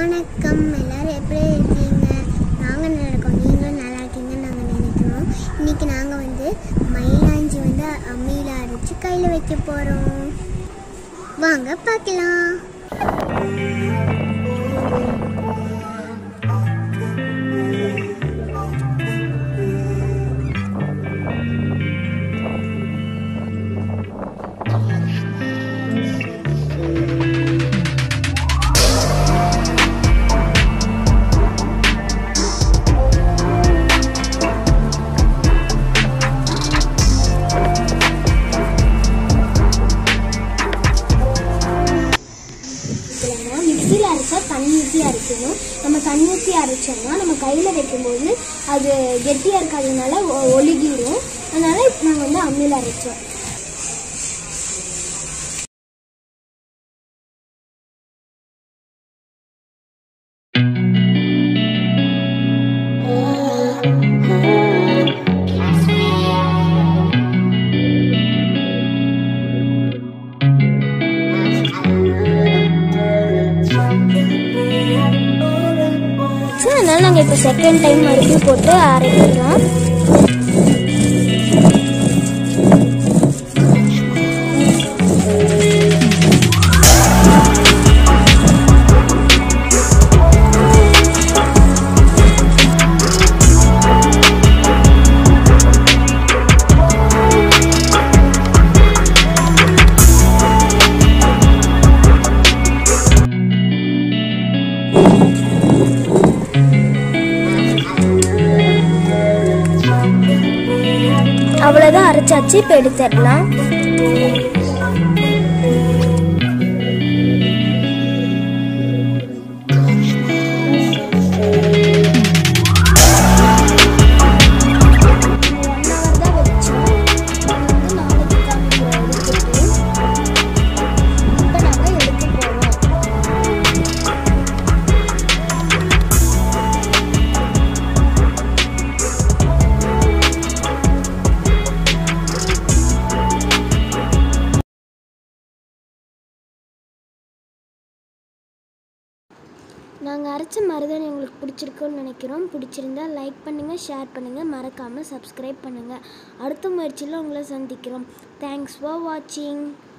வணக்கம் எல்லாரும் எப்படி இருக்கீங்க நாங்கள் நல்லா இருக்கோம் நீங்களும் நல்லா இருக்கீங்கன்னு நாங்கள் நினைக்கிறோம் இன்னைக்கு நாங்கள் வந்து மயிலாஞ்சி வந்து அம்மியில் அரைச்சி கையில் வைக்க போகிறோம் வாங்க பார்க்கலாம் இல்லைன்னா மிக்சியில் அரைச்சா தண்ணி ஊற்றி அரைக்கணும் நம்ம தண்ணி ஊற்றி அரைச்சோம்னா நம்ம கையில் வைக்கும்போது அது கெட்டியாக இருக்காததுனால ஒ- ஒழுகிடும் அதனால நாங்கள் வந்து அம்மியில் அரைச்சோம் சரி அதனால நாங்கள் இப்போ செகண்ட் டைம் மறுபடியும் போட்டு அரைக்கிறோம் அவ்வளோதான் அரைச்சாச்சு இப்போ எடுத்துடலாம் ஒன் ஹவர் தான் வச்சோம் நாங்கள் வந்து நாளைக்கு காமிக்கிறோம் எடுத்துட்டு இப்போ நாங்கள் எடுக்க போகிறோம் நாங்கள் அரைச்ச மருதாணி உங்களுக்கு பிடிச்சிருக்குன்னு நினைக்கிறோம் பிடிச்சிருந்தா லைக் பண்ணுங்கள் ஷேர் பண்ணுங்கள் மறக்காமல் சப்ஸ்கிரைப் பண்ணுங்கள் அடுத்த முயற்சியில் உங்களை சந்திக்கிறோம் தேங்க்ஸ் ஃபார் வாட்சிங்